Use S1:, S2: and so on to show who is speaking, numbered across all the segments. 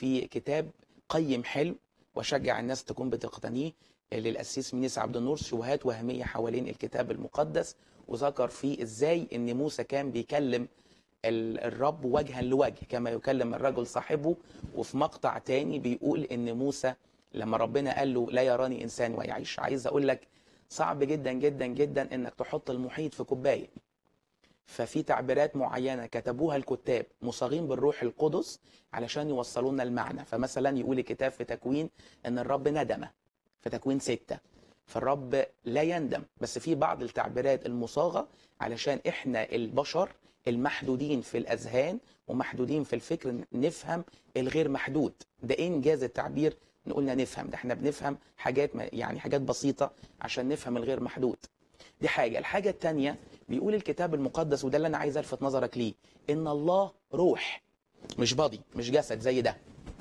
S1: في كتاب قيم حلو واشجع الناس تكون بتقتنيه للاسيس منيس عبد النور شبهات وهميه حوالين الكتاب المقدس وذكر فيه ازاي ان موسى كان بيكلم ال- الرب وجها لوجه كما يكلم الرجل صاحبه وفي مقطع تاني بيقول ان موسى لما ربنا قال له لا يراني انسان ويعيش عايز اقول لك صعب جدا جدا جدا انك تحط المحيط في كوبايه ففي تعبيرات معينه كتبوها الكتاب مصاغين بالروح القدس علشان يوصلوا لنا المعنى فمثلا يقول الكتاب في تكوين ان الرب ندم في تكوين ستة فالرب لا يندم بس في بعض التعبيرات المصاغه علشان احنا البشر المحدودين في الاذهان ومحدودين في الفكر نفهم الغير محدود ده ايه انجاز التعبير نقولنا نفهم ده احنا بنفهم حاجات ما- يعني حاجات بسيطه عشان نفهم الغير محدود دي حاجه الحاجه الثانيه بيقول الكتاب المقدس وده اللي انا عايز الفت نظرك ليه ان الله روح مش بادي مش جسد زي ده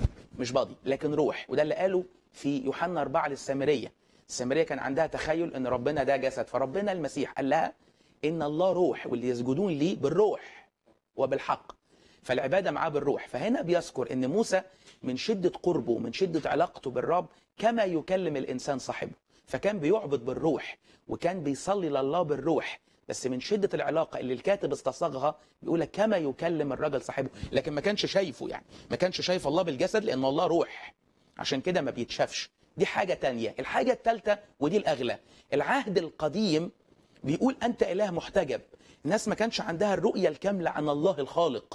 S1: مش بادي لكن روح وده اللي قاله في يوحنا أربعة للسامرية السامرية كان عندها تخيل ان ربنا ده جسد فربنا المسيح قال لها ان الله روح واللي يسجدون ليه بالروح وبالحق فالعبادة معاه بالروح فهنا بيذكر ان موسى من شدة قربه ومن شدة علاقته بالرب كما يكلم الإنسان صاحبه فكان بيعبد بالروح وكان بيصلي لله بالروح بس من شدة العلاقة اللي الكاتب استصاغها بيقول لك كما يكلم الرجل صاحبه لكن ما كانش شايفه يعني ما كانش شايف الله بالجسد لأن الله روح عشان كده ما بيتشافش دي حاجة تانية الحاجة التالتة ودي الأغلى العهد القديم بيقول أنت إله محتجب الناس ما كانش عندها الرؤية الكاملة عن الله الخالق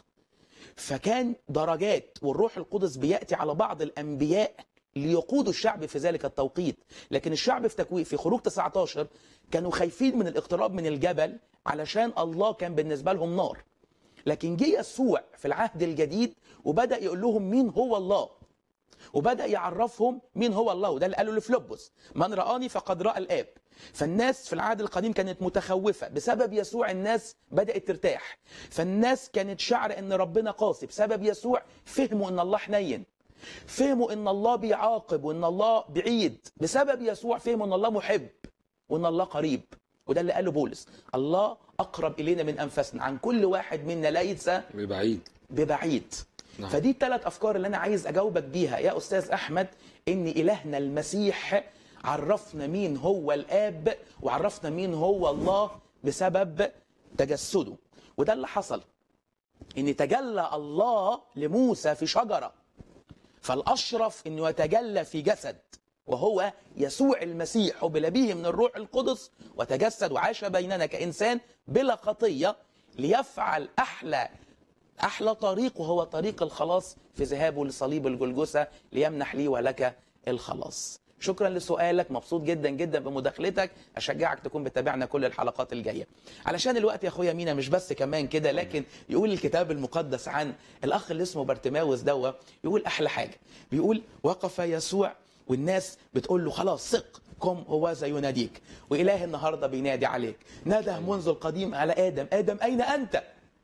S1: فكان درجات والروح القدس بياتي على بعض الانبياء ليقودوا الشعب في ذلك التوقيت لكن الشعب في تكوين في خروج 19 كانوا خايفين من الاقتراب من الجبل علشان الله كان بالنسبه لهم نار لكن جه يسوع في العهد الجديد وبدا يقول لهم مين هو الله وبدا يعرفهم مين هو الله وده اللي قاله لفلوبوس من رآني فقد رأى الآب فالناس في العهد القديم كانت متخوفة بسبب يسوع الناس بدأت ترتاح فالناس كانت شعر ان ربنا قاسي بسبب يسوع فهموا ان الله حنين فهموا ان الله بيعاقب وان الله بعيد بسبب يسوع فهموا ان الله محب وان الله قريب وده اللي قاله بولس الله اقرب الينا من انفسنا عن كل واحد منا ليس
S2: بعيد
S1: ببعيد
S2: نعم.
S1: فدي الثلاث افكار اللي انا عايز اجاوبك بيها يا استاذ احمد ان الهنا المسيح عرفنا مين هو الاب وعرفنا مين هو الله بسبب تجسده وده اللي حصل ان تجلى الله لموسى في شجره فالاشرف انه يتجلى في جسد وهو يسوع المسيح وبلا به من الروح القدس وتجسد وعاش بيننا كانسان بلا خطيه ليفعل احلى احلى طريق وهو طريق الخلاص في ذهابه لصليب الجلجسه ليمنح لي ولك الخلاص شكرا لسؤالك مبسوط جدا جدا بمداخلتك اشجعك تكون بتابعنا كل الحلقات الجايه علشان الوقت يا اخويا مينا مش بس كمان كده لكن يقول الكتاب المقدس عن الاخ اللي اسمه بارتماوس دوا يقول احلى حاجه بيقول وقف يسوع والناس بتقول له خلاص ثق قم هو يناديك واله النهارده بينادي عليك نادى منذ القديم على ادم ادم اين انت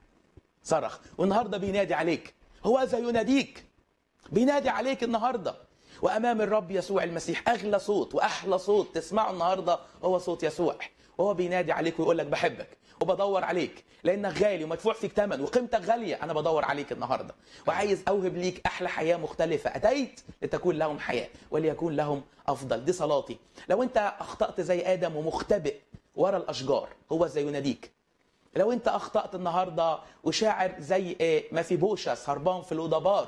S1: صرخ والنهارده بينادي عليك هو ذا يناديك بينادي عليك النهارده وامام الرب يسوع المسيح اغلى صوت واحلى صوت تسمعه النهارده هو صوت يسوع وهو بينادي عليك ويقول لك بحبك وبدور عليك لانك غالي ومدفوع فيك ثمن وقيمتك غاليه انا بدور عليك النهارده وعايز اوهب ليك احلى حياه مختلفه اتيت لتكون لهم حياه وليكون لهم افضل دي صلاتي لو انت اخطات زي ادم ومختبئ ورا الاشجار هو ذا يناديك لو انت اخطات النهارده وشاعر زي ايه ما في بوشس هربان في الودبار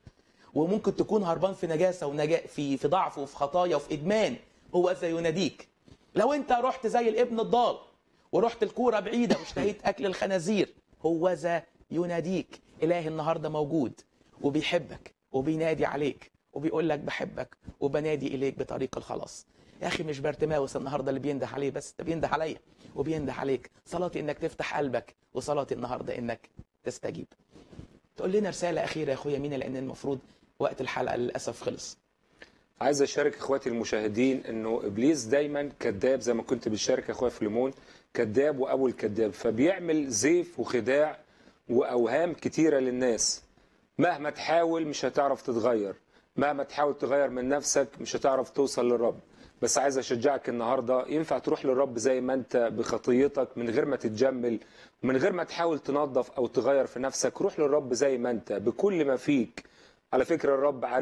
S1: وممكن تكون هربان في نجاسه ونجا في في ضعف وفي خطايا وفي ادمان هو ذا يناديك لو انت رحت زي الابن الضال ورحت الكوره بعيده واشتهيت اكل الخنازير هو ذا يناديك اله النهارده موجود وبيحبك وبينادي عليك وبيقول لك بحبك وبنادي اليك بطريق الخلاص يا اخي مش بارتماوس النهارده اللي بينده عليه بس ده بينده عليا وبينده عليك صلاتي انك تفتح قلبك وصلاتي النهارده انك تستجيب تقول لنا رساله اخيره يا اخويا مينا لان المفروض وقت الحلقه للاسف خلص
S2: عايز اشارك اخواتي المشاهدين انه ابليس دايما كذاب زي ما كنت بتشارك يا اخويا فيليمون كذاب وابو الكذاب فبيعمل زيف وخداع واوهام كتيره للناس مهما تحاول مش هتعرف تتغير مهما تحاول تغير من نفسك مش هتعرف توصل للرب بس عايز اشجعك النهارده ينفع تروح للرب زي ما انت بخطيتك من غير ما تتجمل من غير ما تحاول تنظف او تغير في نفسك روح للرب زي ما انت بكل ما فيك على فكره الرب عارف